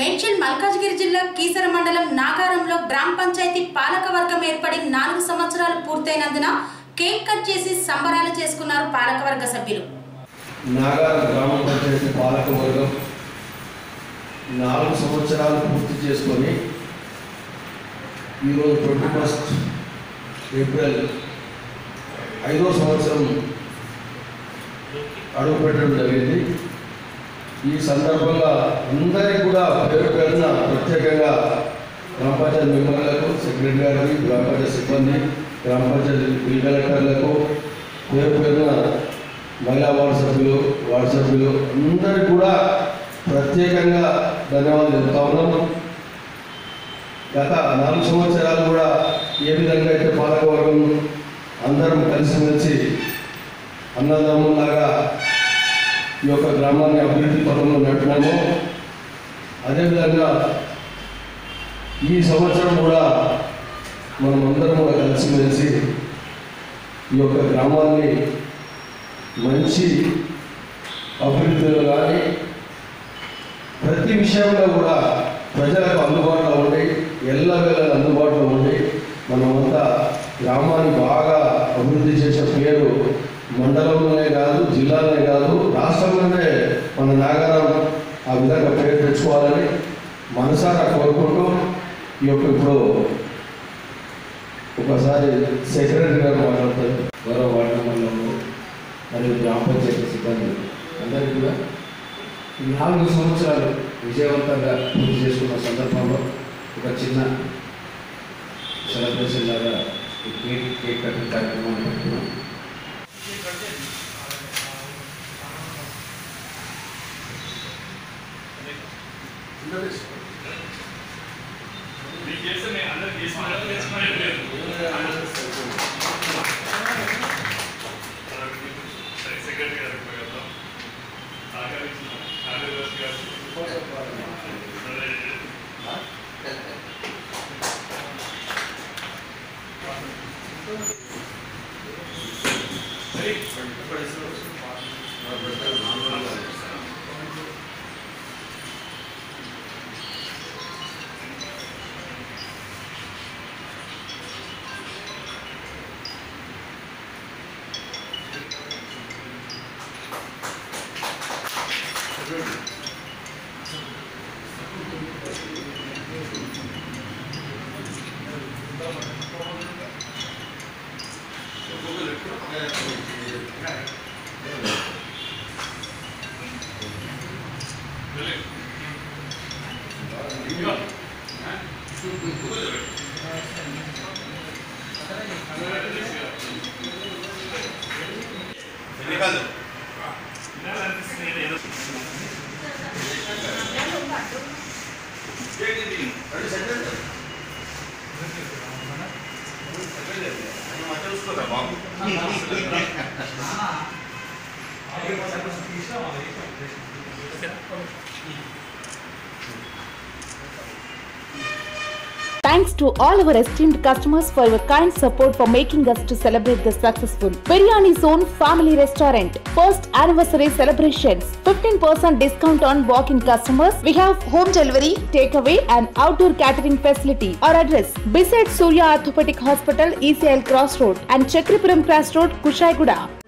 మేడ్చల్ మల్కాజ్గిరి జిల్లా కీసర మండలం నాగారంలో గ్రామ పంచాయతీ పాలక వర్గం ఏర్పడి నాలుగు సంవత్సరాలు పూర్తయినందున కేక్ కట్ చేసి సంబరాలు చేసుకున్నారు పాలకవర్గ సభ్యులు నాగారం గ్రామ పంచాయతీ పాలక వర్గం నాలుగు సంవత్సరాలు పూర్తి చేసుకొని ఈరోజు ట్వంటీ ఫస్ట్ ఏప్రిల్ ఐదో సంవత్సరం అడుగు పెట్టడం జరిగింది ఈ సందర్భంగా అందరికీ కూడా పేరు పేరున ప్రత్యేకంగా గ్రామ పంచాయతీ మెంబర్లకు సెక్రటరీ గారికి గ్రామ పంచాయతీ సిబ్బంది గ్రామ పంచాయతీ బిల్ కలెక్టర్లకు పేరు పేరున మహిళా వార్డు సభ్యులు వార్డు సభ్యులు అందరికీ కూడా ప్రత్యేకంగా ధన్యవాదాలు చెప్తా ఉన్నాము గత నాలుగు సంవత్సరాలు కూడా ఏ విధంగా అయితే పాలకవర్గం అందరం కలిసిమెలిసి అన్నదమ్ములాగా ఈ యొక్క గ్రామాన్ని అభివృద్ధి పథంలో నడిపినాము అదేవిధంగా ఈ సంవత్సరం కూడా మనం అందరం కూడా కలిసిమెలిసి ఈ యొక్క గ్రామాన్ని మంచి అభివృద్ధిలో కానీ ప్రతి విషయంలో కూడా ప్రజలకు అందుబాటులో ఉండి ఎల్లవేళ అందుబాటులో ఉండి మనమంతా గ్రామాన్ని బాగా అభివృద్ధి చేసే పేరు మండలంలోనే కాదు జిల్లాలోనే కాదు రాష్ట్రంలోనే మన నాగరం ఆ విధంగా పేరు తెచ్చుకోవాలని మనసారా కోరుకుంటూ ఈ యొక్క ఇప్పుడు ఒకసారి సెక్రటరీ గారు మాట్లాడతారు గౌరవ వార్డు మెంబర్లకు మరియు గ్రామ పంచాయతీ సిబ్బంది అందరికీ కూడా ఈ నాలుగు సంవత్సరాలు విజయవంతంగా పూర్తి చేసుకున్న సందర్భంలో ఒక చిన్న సెలబ్రేషన్ లాగా ఈ కేక్ కేక్ కటింగ్ కార్యక్రమాన్ని పెట్టుకున్నాం మీకు చేస్తే నేను అందరికి చేసిన చేసుకునేది లేదు సరే, సెక్రటరీ గారికి పోయేద్దాం. ఆఖరికి కార్యదర్శి గారు. సరే. సరే. వెళ్ళి. ఇదిగో. వినాలనిపిస్తుంది ఏదో. Thanks to all our esteemed customers for your kind support for making us to celebrate the successful Biryani Zone Family Restaurant first anniversary celebrations. 15% discount on walk-in customers. We have home delivery, takeaway and outdoor catering facility. Our address beside Surya Orthopedic Hospital, ECL Cross Road and Chakripuram Cross Road, Kushaiguda.